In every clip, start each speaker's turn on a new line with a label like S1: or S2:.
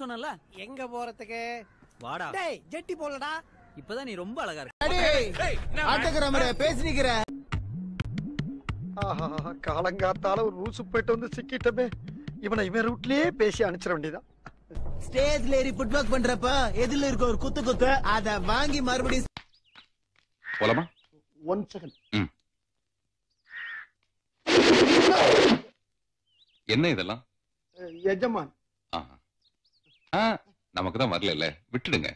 S1: போனல
S2: எங்க போறதுக்கு
S1: வாடா
S2: டேய் ஜெட்டி போலடா
S1: இப்பதான் நீ ரொம்ப அழகா இருக்க
S3: ஆட்டக்கிராமரே பேசினிக்கிற
S4: ஆஹா காலங்காத்தால ஒரு ரூசு போயிட்டு வந்து சிக்கிட்டமே இவனை இவன் ரூட்லயே பேசி அனுப்பிச்சிட வேண்டியதான்
S3: ஸ்டேஜ்ல ஏறி புட் ஒர்க் பண்றப்ப எதிரில இருக்க ஒரு குத்து குத்து அத வாங்கி மறுபடியும்
S5: போலாமா
S4: ஒன் செகண்ட்
S5: என்ன இதெல்லாம்
S4: எஜமான்
S5: ஆஹா. ஆ, நமக்கு தான் வரல விட்டுடுங்க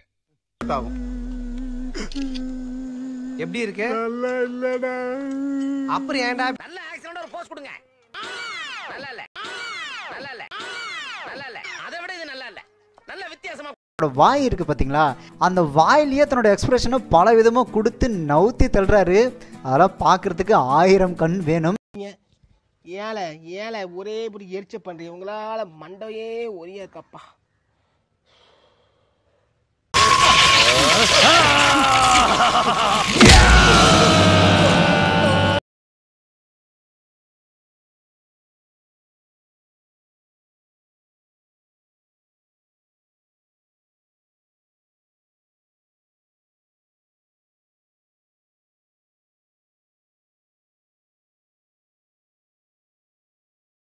S2: எப்படி இருக்கு அப்புறம் ஏன்டா நல்ல ஆக்சிடென்ட் ஒரு போஸ்ட் கொடுங்க நல்லா இல்ல நல்லா இல்ல நல்லா இல்ல அதை விட இது நல்லா இல்ல நல்ல வித்தியாசமா
S6: அவரோட வாய் இருக்கு பாத்தீங்களா அந்த வாயிலேயே தன்னோட எக்ஸ்பிரஷனை பல விதமா கொடுத்து நவுத்தி தள்ளுறாரு அதெல்லாம் பார்க்கிறதுக்கு ஆயிரம் கண் வேணும்
S2: ஏழை ஏழை ஒரே இப்படி எரிச்ச பண்றீங்க உங்களால மண்டையே ஒரியா கப்பா
S3: ஏ